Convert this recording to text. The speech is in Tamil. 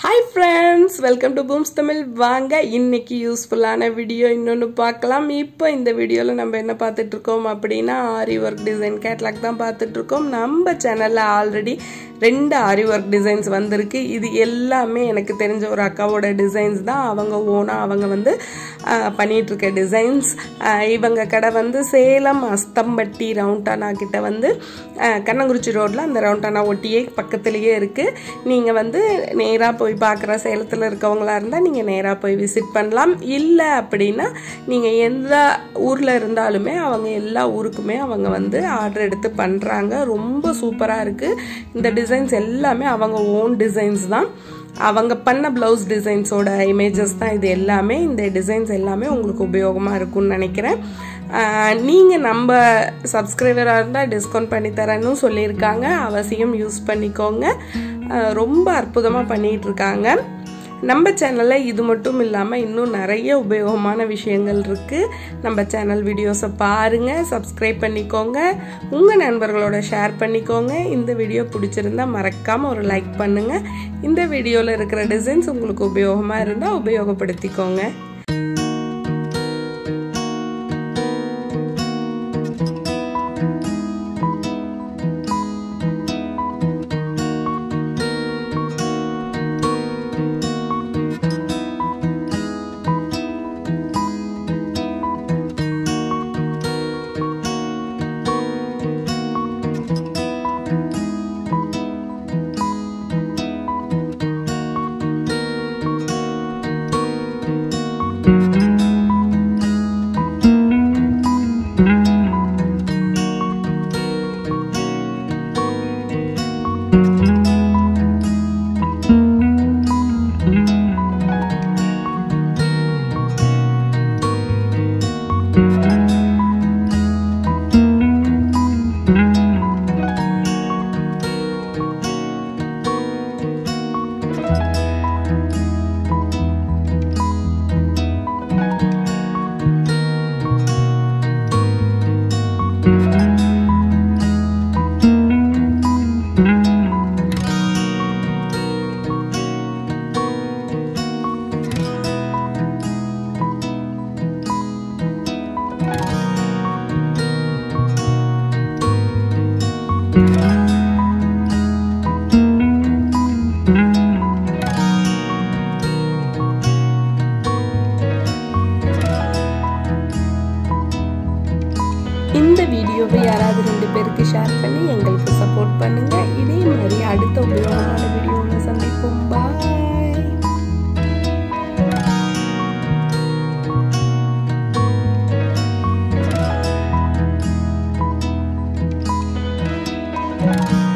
hi friends welcome to Booms Tamil வாங்க இன்னைக்கு யூஸ்ஃபுல்லான வீடியோ இன்னொன்று பார்க்கலாம் இப்போ இந்த வீடியோவில் நம்ம என்ன பார்த்துட்டு இருக்கோம் அப்படின்னா ஆரி ஒர்க் டிசைன் கேட்லாக் தான் பார்த்துட்டு இருக்கோம் நம்ம சேனலில் ஆல்ரெடி ரெண்டு ஆரி ஒர்க் டிசைன்ஸ் வந்திருக்கு இது எல்லாமே எனக்கு தெரிஞ்ச ஒரு அக்காவோட டிசைன்ஸ் தான் அவங்க ஓனாக அவங்க வந்து பண்ணிட்டு இருக்க டிசைன்ஸ் இவங்க கடை வந்து சேலம் அஸ்தம்பட்டி ரவுண்டானா கிட்ட வந்து கண்ணங்குறிச்சி ரோட்டில் அந்த ரவுண்டானா ஒட்டியே பக்கத்துலேயே இருக்குது நீங்கள் வந்து நேராக போய் பார்க்குற சேலத்தில் இருக்கவங்களா இருந்தால் நீங்கள் நேராக போய் விசிட் பண்ணலாம் இல்லை அப்படின்னா நீங்கள் எந்த ஊரில் இருந்தாலுமே அவங்க எல்லா ஊருக்குமே அவங்க வந்து ஆர்டர் எடுத்து பண்ணுறாங்க ரொம்ப சூப்பராக இருக்குது இந்த டிசைன்ஸ் எல்லாமே அவங்க ஓன் டிசைன்ஸ் தான் அவங்க பண்ண ப்ளவுஸ் டிசைன்ஸோட இமேஜஸ் தான் இது எல்லாமே இந்த டிசைன்ஸ் எல்லாமே உங்களுக்கு உபயோகமாக இருக்கும்னு நினைக்கிறேன் நீங்கள் நம்ம சப்ஸ்கிரைபராக இருந்தால் டிஸ்கவுண்ட் பண்ணி தரேன்னு சொல்லியிருக்காங்க அவசியம் யூஸ் பண்ணிக்கோங்க ரொம்ப அற்புதமாக பண்ணிகிட்டு இருக்காங்க நம்ம சேனலில் இது மட்டும் இல்லாமல் இன்னும் நிறைய உபயோகமான விஷயங்கள் இருக்குது நம்ம சேனல் வீடியோஸை பாருங்கள் சப்ஸ்கிரைப் பண்ணிக்கோங்க உங்கள் நண்பர்களோட ஷேர் பண்ணிக்கோங்க இந்த வீடியோ பிடிச்சிருந்தா மறக்காமல் ஒரு லைக் பண்ணுங்கள் இந்த வீடியோவில் இருக்கிற டிசைன்ஸ் உங்களுக்கு உபயோகமாக இருந்தால் உபயோகப்படுத்திக்கோங்க இந்த வீடியோவை யாராவது ரெண்டு பேருக்கு ஷேர் பண்ணி எங்களுக்கு சப்போர்ட் பண்ணுங்க இதே மாதிரி அடுத்த உபயோகமான வீடியோவில் சந்திப்போம் பாய் thank you